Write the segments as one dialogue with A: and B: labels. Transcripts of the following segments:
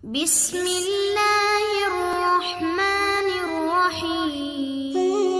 A: بسم الله الرحمن الرحيم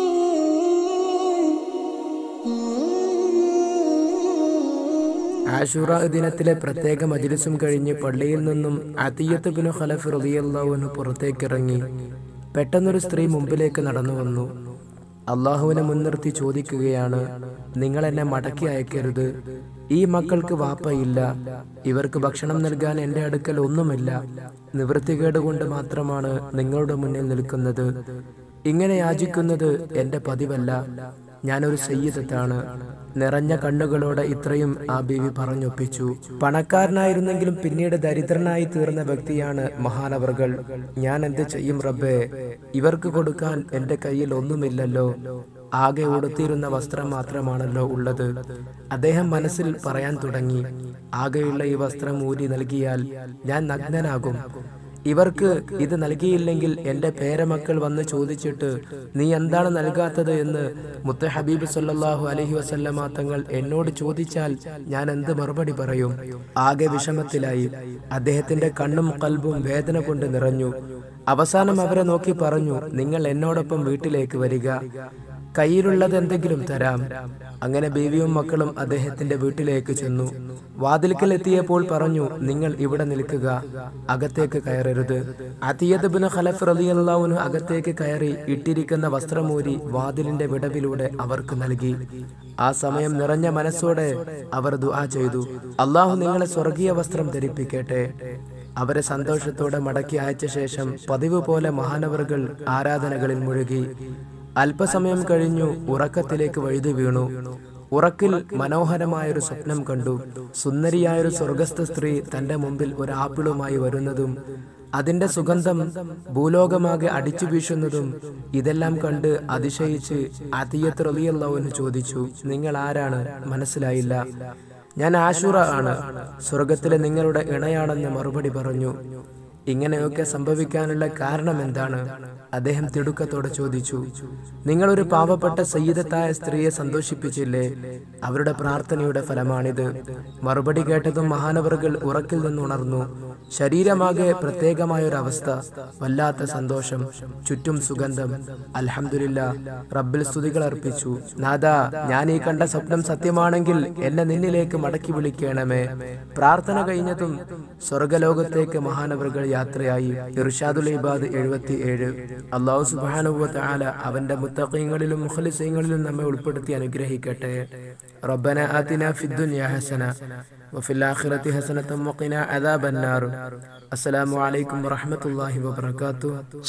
B: ആഷുറ ദിനത്തിലെ പ്രത്യേക മജിലിസും കഴിഞ്ഞ് പള്ളിയിൽ നിന്നും അതിയത്ത് ബിനു ഖലഫ് റളിയല്ലാഹുവിന് പുറത്തേക്കിറങ്ങി പെട്ടെന്നൊരു സ്ത്രീ മുമ്പിലേക്ക് നടന്നു വന്നു അള്ളാഹുവിനെ മുൻനിർത്തി ചോദിക്കുകയാണ് നിങ്ങൾ എന്നെ മടക്കി അയക്കരുത് ഈ മക്കൾക്ക് വാപ്പയില്ല ഇവർക്ക് ഭക്ഷണം നൽകാൻ എൻ്റെ അടുക്കൽ ഒന്നുമില്ല നിവൃത്തികേട് കൊണ്ട് മാത്രമാണ് നിങ്ങളുടെ മുന്നിൽ നിൽക്കുന്നത് ഇങ്ങനെ യാചിക്കുന്നത് എൻ്റെ പതിവല്ല ഞാനൊരു സയ്യിദത്താണ് നിറഞ്ഞ കണ്ണുകളോടെ ഇത്രയും ആ ബീവി പറഞ്ഞൊപ്പിച്ചു പണക്കാരനായിരുന്നെങ്കിലും പിന്നീട് ദരിദ്രനായി തീർന്ന വ്യക്തിയാണ് മഹാനവറുകൾ ഞാൻ എന്ത് ചെയ്യും റബ്ബേ ഇവർക്ക് കൊടുക്കാൻ എന്റെ കയ്യിൽ ഒന്നുമില്ലല്ലോ ആകെ ഉടുത്തിരുന്ന വസ്ത്രം മാത്രമാണല്ലോ ഉള്ളത് അദ്ദേഹം മനസ്സിൽ പറയാൻ തുടങ്ങി ആകെയുള്ള ഈ വസ്ത്രം ഊരി നൽകിയാൽ ഞാൻ നഗ്നനാകും ഇവർക്ക് ഇത് നൽകിയില്ലെങ്കിൽ എന്റെ പേരമക്കൾ വന്ന് ചോദിച്ചിട്ട് നീ എന്താണ് നൽകാത്തത് എന്ന് മുത്ത ഹബീബ് സല്ലല്ലാഹു അലൈഹി വസല്ലമ തങ്ങൾ എന്നോട് ചോദിച്ചാൽ ഞാൻ എന്ത് മറുപടി പറയും ആകെ വിഷമത്തിലായി അദ്ദേഹത്തിന്റെ കണ്ണും കൽബും വേദന കൊണ്ട് നിറഞ്ഞു അവസാനം അവരെ നോക്കി പറഞ്ഞു നിങ്ങൾ എന്നോടൊപ്പം വീട്ടിലേക്ക് വരിക കയ്യിലുള്ളത് എന്തെങ്കിലും തരാം അങ്ങനെ ബീവിയും മക്കളും അദ്ദേഹത്തിന്റെ വീട്ടിലേക്ക് ചെന്നു വാതിൽക്കൽ എത്തിയപ്പോൾ പറഞ്ഞു നിങ്ങൾ ഇവിടെ നിൽക്കുക അകത്തേക്ക് കയറരുത് അതിയത് ബിൻ ഖലഫ് റളിയല്ലാഹുവിന് അകത്തേക്ക് കയറി ഇട്ടിരിക്കുന്ന വസ്ത്രമൂരി വാതിലിന്റെ വിടവിലൂടെ അവർക്ക് നൽകി ആ സമയം നിറഞ്ഞ മനസ്സോടെ അവർ ദുആ ചെയ്തു അള്ളാഹു നിങ്ങളെ സ്വർഗീയ വസ്ത്രം ധരിപ്പിക്കട്ടെ അവരെ സന്തോഷത്തോടെ മടക്കി അയച്ച ശേഷം പതിവ് പോലെ മഹാനവറുകൾ ആരാധനകളിൽ മുഴുകി അല്പസമയം കഴിഞ്ഞു ഉറക്കത്തിലേക്ക് വഴുതി വീണു ഉറക്കിൽ മനോഹരമായൊരു സ്വപ്നം കണ്ടു സുന്ദരിയായൊരു സ്വർഗസ്ഥ സ്ത്രീ തന്റെ മുമ്പിൽ ഒരു ആപ്പിളുമായി വരുന്നതും അതിന്റെ സുഗന്ധം ഭൂലോകമാകെ അടിച്ചു വീശുന്നതും ഇതെല്ലാം കണ്ട് അതിശയിച്ച് അതിയത്ത് റളിയല്ലാഹുവിന് ചോദിച്ചു നിങ്ങൾ ആരാണ് മനസ്സിലായില്ല ഞാൻ ആശുറ ആണ് സ്വർഗത്തിലെ നിങ്ങളുടെ ഇണയാണെന്ന് മറുപടി പറഞ്ഞു ഇങ്ങനെയൊക്കെ സംഭവിക്കാനുള്ള കാരണം എന്താണ് അദ്ദേഹം തിടുക്കത്തോടെ ചോദിച്ചു നിങ്ങളൊരു പാവപ്പെട്ട സയ്യിദത്തായ സ്ത്രീയെ സന്തോഷിപ്പിച്ചില്ലേ അവരുടെ പ്രാർത്ഥനയുടെ ഫലമാണിത് മറുപടി കേട്ടതും മഹാനവറുകൾ ഉറക്കിൽ നിന്നുണർന്നു ശരീരമാകെ പ്രത്യേകമായ ഒരു അവസ്ഥ വല്ലാത്ത സന്തോഷം ചുറ്റും സുഗന്ധം അൽഹംദുലില്ല റബ്ബിൽ സ്തുതികൾ അർപ്പിച്ചു നാദാ ഞാൻ ഈ കണ്ട സ്വപ്നം സത്യമാണെങ്കിൽ എന്നെ നിന്നിലേക്ക് മടക്കി വിളിക്കണമേ പ്രാർത്ഥന കഴിഞ്ഞതും സ്വർഗലോകത്തേക്ക് മഹാനവറുകൾ യാത്രയായി ഇർഷാദുൽ ഇബാദ് എഴുപത്തി ഏഴ് അള്ളാഹു സുബാനുവ ആല അവന്റെ മുത്തഖീങ്ങളിലും മുഖലിസീങ്ങളിലും നമ്മെ ഉൾപ്പെടുത്തി അനുഗ്രഹിക്കട്ടെ റബ്ബന ആതിന ഫിദ്ദുനിയ ഹസന وفي الآخرة حسنة وقنا عذاب النار السلام عليكم ورحمة الله وبركاته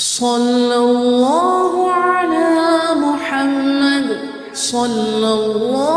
C: صلى الله على محمد صلى الله